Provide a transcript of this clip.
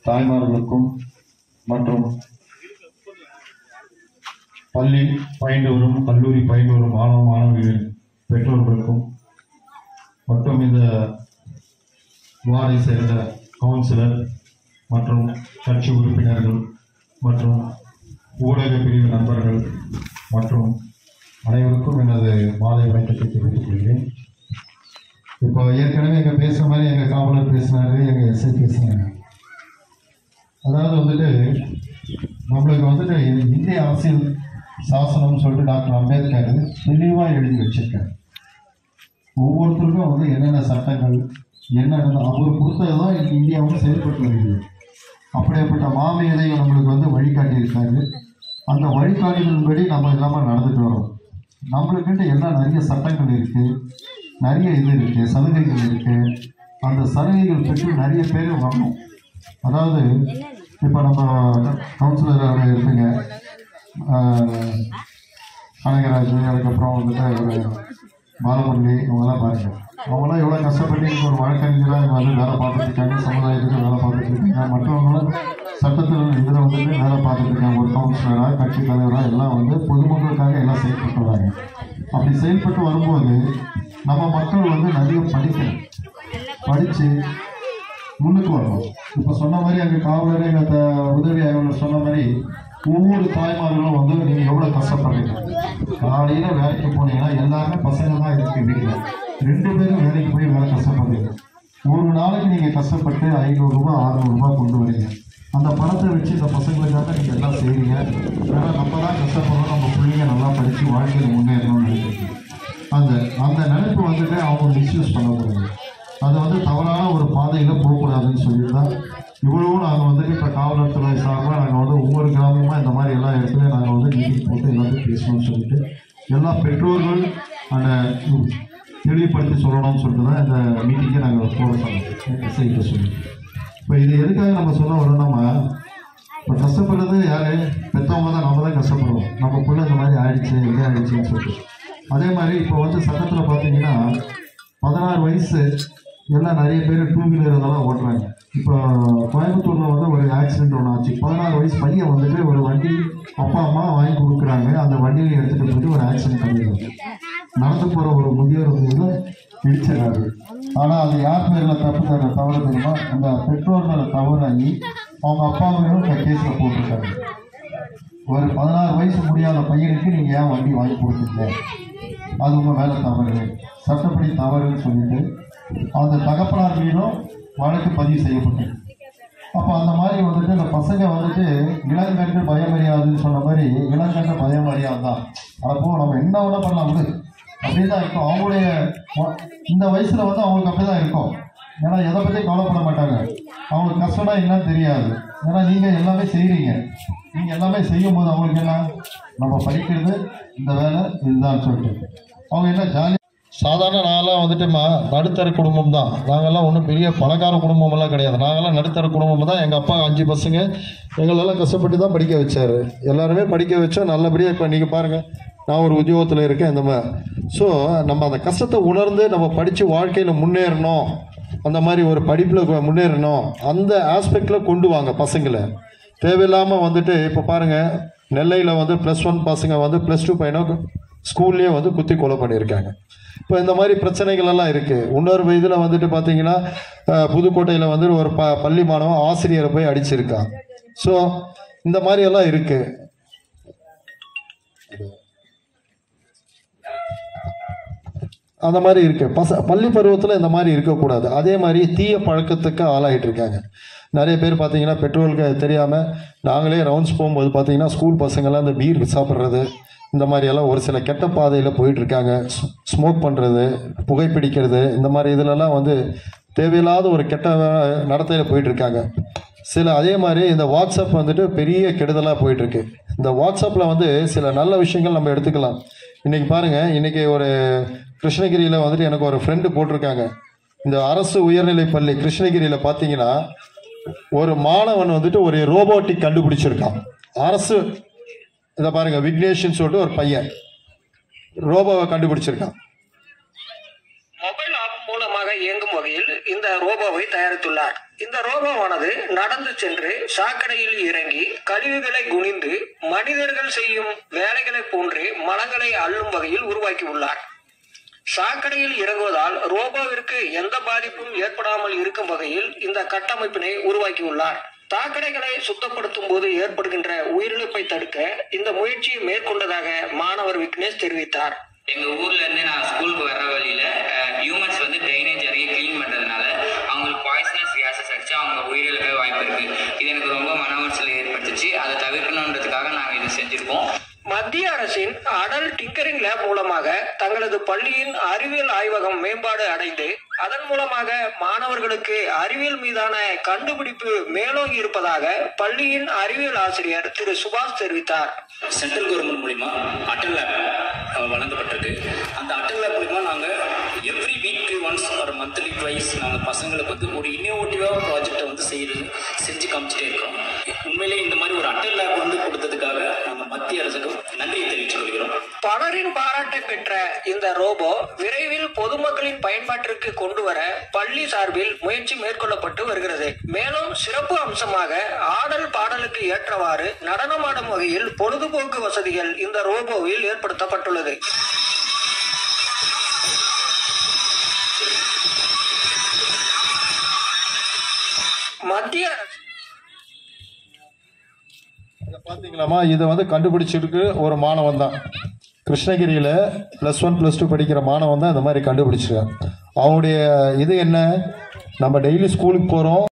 தாய்மார்களுக்கும் மற்றும் பள்ளி பயின்று வரும் கல்லூரி பயின்று வரும் மாணவ மாணவிகளின் பெற்றோர்களுக்கும் மற்றும் இந்த வார்டை சேர்ந்த கவுன்சிலர் மற்றும் கட்சி உறுப்பினர்கள் மற்றும் ஊடக பிரிவு நண்பர்கள் மற்றும் அனைவருக்கும் எனது மாலை வணக்கத்தை தெரிவித்துக் கொள்கிறேன் இப்போ ஏற்கனவே எங்க பேசுற மாதிரி எங்க காவலர் பேசினாரு எங்க எஸ்ஐ பேசினாங்க அதாவது வந்துட்டு நம்மளுக்கு வந்துட்டு இந்திய அரசியல் சாசனம்னு சொல்லிட்டு டாக்டர் அம்பேத்கர் தெளிவாக எழுதி வச்சிருக்காரு ஒவ்வொருத்தருக்கும் வந்து என்னென்ன சட்டங்கள் என்ன அவர் கொடுத்ததுதான் இன்னைக்கு இந்தியா வந்து செயல்பட்டு வருகிறது அப்படியாப்பட்ட மாமேதையை நம்மளுக்கு வந்து வழிகாட்டி இருக்காரு அந்த வழிகாட்டுதலின்படி நம்ம இல்லாமல் நடந்துட்டு வரோம் நம்மளுக்கிட்ட என்ன நிறைய சட்டங்கள் இருக்கு நிறைய இது இருக்கு சலுகைகள் இருக்கு அந்த சலுகைகள் பெற்று நிறைய பேர் வரணும் அதாவது இப்போ நம்ம கவுன்சிலர் இருக்குங்க ஆஹ், கனகராஜ் அதுக்கப்புறம் வந்துட்டு ஒரு பாலமுரளி இவங்கெல்லாம் பாருங்க அவங்களாம் எவ்வளோ கஷ்டப்பட்டு இன்னைக்கு ஒரு வழக்கறிஞராக இங்க வந்து வேலை பார்த்துட்டு இருக்காங்க சமுதாயத்துக்கு வேலை பார்த்துட்டு இருக்காங்க மற்றவங்களும் சட்டத்தில் இதில் வந்துட்டு வேலை பார்த்துட்டு இருக்காங்க ஒரு கவுன்சிலராக கட்சி தலைவராக எல்லாம் வந்து பொதுமக்களுக்காக எல்லாம் செயல்பட்டு வராங்க அப்படி செயல்பட்டு வரும்போது நம்ம மக்கள் வந்து நிறைய படிக்கணும் படித்து முன்னுக்கு வரணும் இப்போ சொன்ன மாதிரி அங்கே காவலர் எங்கள் த- உதவி ஆய்வாளர் சொன்ன மாதிரி ஒவ்வொரு தாய்மார்களும் வந்து நீங்கள் எவ்வளோ கஷ்டப்படுறீங்க காலையில் வேலைக்கு போனீங்கன்னா எல்லாருமே பசங்க தான் இருக்கு வீட்டில் ரெண்டு பேரும் வேலைக்கு போய் வேலை கஷ்டப்படுறீங்க ஒரு நாளைக்கு நீங்கள் கஷ்டப்பட்டு ஐநூறுரூபா அறுநூறுபா கொண்டு வரீங்க அந்த பணத்தை வச்சு இந்த பசங்களுக்காக நீங்கள் எல்லாம் செய்கிறீங்க ஏன்னா நம்ம தான் கஷ்டப்படுறோம் நம்ம பிள்ளைங்க நல்லா படித்து வாழ்க்கையில் முன்னேறணும்னு நினைக்கிறீங்க அந்த அந்த நினைப்பு வந்துட்டு அவங்க மிஸ்யூஸ் பண்ணக்கூடாது அது வந்து தவறான ஒரு பாதையில் போகக்கூடாதுன்னு சொல்லிட்டு தான் இவ்வளவும் நாங்கள் வந்துட்டு இப்போ காவலர் துறை சார்பாக நாங்கள் வந்து ஒவ்வொரு கிராமமாக இந்த மாதிரி எல்லா இடத்துலையும் நாங்கள் வந்து மீட்டிங் போட்டு எல்லாத்தையும் பேசணும்னு சொல்லிட்டு எல்லா பெற்றோர்கள் அந்த ம், தெளிவுபடுத்தி சொல்லணும்னு சொல்லிட்டு தான் இந்த மீட்டிங்கை நாங்கள் போட சொன்னோம் எஸ்ஐக்கு சொல்லி இப்போ இது எதுக்காக நம்ம சொல்ல வரோம்னா இப்போ கஷ்டப்படுறது யாரு பெற்றவங்க தான் நம்ம தான் கஷ்டப்படுவோம் நம்ம பிள்ளை இந்த மாதிரி ஆயிடுச்சு எப்படி ஆயிடுச்சுன்னு சொல்லிட்டு அதே மாதிரி இப்போ வந்து சட்டத்தில் பார்த்தீங்கன்னா பதினாறு வயசு எல்லாம் நிறைய பேர் டூ வீலர் இதெல்லாம் ஓட்டுறாங்க இப்போ கோயம்புத்தூரில் வந்து ஒரு ஆக்சிடென்ட் ஒன்று ஆச்சு பதினாறு வயசு பையன் வந்துட்டு ஒரு வண்டி அப்பா அம்மா வாங்கி கொடுக்குறாங்க அந்த வண்டியில் எடுத்துகிட்டு போயிட்டு ஒரு ஆக்சிடென்ட் பண்ணிடுறாங்க நடந்து போகிற ஒரு முதியோர் வந்து இடிச்சிடறாரு ஆனால் அது யார் பேரில் தப்பு தர தவறு தெரியுமா அந்த பெற்றோர்களோட தவறாகி அவங்க அப்பாவையும் இந்த கேஸில் போட்டிருக்காங்க ஒரு பதினாறு வயசு முடியாத பையனுக்கு நீங்கள் ஏன் வண்டி வாங்கி கொடுத்தீங்க அது உங்கள் மேலே தவறு சட்டப்படி தவறுன்னு சொல்லிட்டு அந்த தகப்பனார் மீதும் வழக்கு பதிவு செய்யப்பட்டது அப்போ அந்த மாதிரி வந்துட்டு இந்த பசங்க வந்துட்டு இளங்கன்று பயமறியாதுன்னு சொன்ன மாதிரி இளங்கன்று பயமறியாது தான் அப்போ நம்ம என்ன வேணா பண்ணலாம் விடு அப்படியே தான் இருக்கும் அவங்களுடைய வ- இந்த வயசுல வந்து அவங்களுக்கு அப்படி தான் இருக்கும் ஏன்னா எதை பற்றி கவலைப்பட மாட்டாங்க அவங்களுக்கு கஷ்டம்னா என்னன்னு தெரியாது ஏன்னா நீங்கள் எல்லாமே செய்கிறீங்க நீங்கள் எல்லாமே செய்யும் போது அவங்களுக்கு என்ன நம்ம படிக்கிறது இந்த வேலை இதுதான் சொல்லிட்டு அவங்க என்ன ஜாலி சாதாரண நாங்களாம் வந்துட்டுமா நடுத்தர குடும்பம் தான் நாங்கெல்லாம் ஒன்றும் பெரிய பணக்கார குடும்பமெல்லாம் கிடையாது நாங்கெல்லாம் நடுத்தர குடும்பம் தான் எங்கள் அப்பா அஞ்சு பசங்க எங்களெல்லாம் கஷ்டப்பட்டு தான் படிக்க வச்சாரு எல்லாருமே படிக்க வச்சோம் நல்லபடியாக இப்போ நீங்கள் பாருங்கள் நான் ஒரு உத்தியோகத்தில் இருக்கேன் இந்த மாதிரி ஸோ நம்ம அந்த கஷ்டத்தை உணர்ந்து நம்ம படித்து வாழ்க்கையில் முன்னேறணும் அந்த மாதிரி ஒரு படிப்பில் முன்னேறணும் அந்த ஆஸ்பெக்டில் கொண்டு வாங்க பசங்களை தேவையில்லாமல் வந்துட்டு இப்போ பாருங்கள் நெல்லையில் வந்து ப்ளஸ் ஒன் பசங்க வந்து ப்ளஸ் டூ பையனை ஸ்கூல்லேயே வந்து குத்தி கொலை பண்ணியிருக்காங்க இப்போ இந்த மாதிரி பிரச்சனைகள் எல்லாம் இருக்குது இன்னொரு இதில் வந்துட்டு பார்த்தீங்கன்னா அஹ், புதுக்கோட்டையில் வந்து ஒரு ப பள்ளி மாணவன் ஆசிரியரை போய் அடிச்சிருக்கான் ஸோ இந்த மாதிரி எல்லாம் இருக்குது அந்த மாதிரி இருக்கு பச பள்ளி பருவத்தில் இந்த மாதிரி இருக்கக்கூடாது அதே மாதிரி தீய பழக்கத்துக்கு ஆளாயிட்டு இருக்காங்க நிறைய பேர் பார்த்தீங்கன்னா பெற்றோர்களுக்கு அது தெரியாமல் நாங்களே ரவுண்ட்ஸ் போகும்போது பார்த்தீங்கன்னா ஸ்கூல் பசங்கள்லாம் இந்த பீர் சாப்பிட்றது இந்த மாதிரி எல்லாம் ஒரு சில கெட்ட பாதையில் போயிட்டு இருக்காங்க ஸ்மோக் பண்ணுறது புகைப்பிடிக்கிறது இந்த மாதிரி இதிலெல்லாம் வந்து தேவையில்லாத ஒரு கெட்ட நடத்தையில் போயிட்டு இருக்காங்க சில அதே மாதிரி இந்த வாட்ஸ்அப் வந்துட்டு பெரிய கெடுதலாக போயிட்டு இருக்கு இந்த வாட்ஸ்அப்பில் வந்து சில நல்ல விஷயங்கள் நம்ம எடுத்துக்கலாம் இன்னைக்கு பாருங்க இன்னைக்கு ஒரு கிருஷ்ணகிரியில் வந்துட்டு எனக்கு ஒரு ஃப்ரெண்டு போட்டிருக்காங்க இந்த அரசு உயர்நிலைப் பள்ளி கிருஷ்ணகிரியில் பார்த்தீங்கன்னா ஒரு மாணவன் வந்துட்டு ஒரு ரோபோட்டிக் கண்டுபிடிச்சிருக்கான் அரசு இதை பாருங்க விக்னேஷ்னு சொல்லிட்டு ஒரு பையன் ரோபோவை கண்டுபிடிச்சிருக்கான் மொபைல் ஆப் மூலமாக இயங்கும் வகையில் இந்த ரோபோவை தயாரித்துள்ளார் இந்த ரோபோவானது நடந்து சென்று சாக்கடையில் இறங்கி கழிவுகளை குனிந்து மனிதர்கள் செய்யும் வேலைகளை போன்றே மலங்களை அள்ளும் வகையில் உருவாக்கியுள்ளார் சாக்கடையில் இறங்குவதால் ரோபோவிற்கு எந்த பாதிப்பும் ஏற்படாமல் இருக்கும் வகையில் இந்த கட்டமைப்பினை உருவாக்கியுள்ளார் சாக்கடைகளை சுத்தப்படுத்தும் போது ஏற்படுகின்ற உயிரிழப்பை தடுக்க இந்த முயற்சியை மேற்கொண்டதாக மாணவர் விக்னேஷ் தெரிவித்தார் எங்க ஊர்ல இருந்து நான் ஸ்கூலுக்கு வர வழியில ஹியூமன்ஸ் வந்து ட்ரைனேஜ் அருகே க்ளீன் பண்றதுனால அவங்களுக்கு பாய்சனஸ் கேசஸ் அடிச்சு அவங்க உயிரிழக்க வாய்ப்பு இருக்கு இது எனக்கு ரொம்ப மன உளைச்சலை ஏற்படுத்துச்சு அதை தவிர்க்கணுன்றதுக்காக நாங்க இது செஞ்சிருக்கோம் மத்திய அரசின் அடல் டிங்கரிங் லேப் மூலமாக தங்களது பள்ளியின் அறிவியல் ஆய்வகம் மேம்பாடு அடைந்து அதன் மூலமாக மாணவர்களுக்கு அறிவியல் மீதான கண்டுபிடிப்பு மேலோங்கி இருப்பதாக பள்ளியின் அறிவியல் ஆசிரியர் திரு சுபாஷ் தெரிவித்தார் சென்ட்ரல் கவர்மெண்ட் மூலிமா அட்டல் லேப் அஹ், வழங்கப்பட்டிருக்கு அந்த அட்டல் லேப் மூலிமா நாங்கள் எவ்ரி வீக் ஒன்ஸ் ஒரு மந்த்லி ட்வைஸ் நாங்கள் பசங்களுக்கு வந்து ஒரு இன்னோவேட்டிவாக ப்ராஜெக்டை வந்து செய்து செஞ்சு காமிச்சிட்டே இருக்கோம் உண்மையிலே இந்த மாதிரி ஒரு அட்டல் லேப் வந்து கொடுத்ததுக்காக நாங்கள் மத்திய அரசுக்கு நன்றியை தெரிவித்துக் கொள்கிறோம் பலரின் பாராட்டை பெற்ற இந்த ரோபோ விரைவில் பொதுமக்களின் பயன்பாட்டிற்கு கொண்டு வர பள்ளி சார்பில் முயற்சி மேற்கொள்ளப்பட்டு வருகிறது மேலும் சிறப்பு அம்சமாக ஆடல் பாடலுக்கு ஏற்றவாறு நடனமாடும் வகையில் பொழுதுபோக்கு வசதிகள் இந்த ரோபோவில் ஏற்படுத்தப்பட்டுள்ளது மத்திய அரசு இதை பார்த்தீங்களாமா இதை வந்து கண்டுபிடிச்சிருக்கு ஒரு மாணவன் தான் கிருஷ்ணகிரியில் ப்ளஸ் ஒன் ப்ளஸ் டூ படிக்கிற மாணவன் தான் இந்த மாதிரி கண்டுபிடிச்சிருக்கான் அவனுடைய இது என்ன நம்ம டெய்லி ஸ்கூலுக்கு போகிறோம்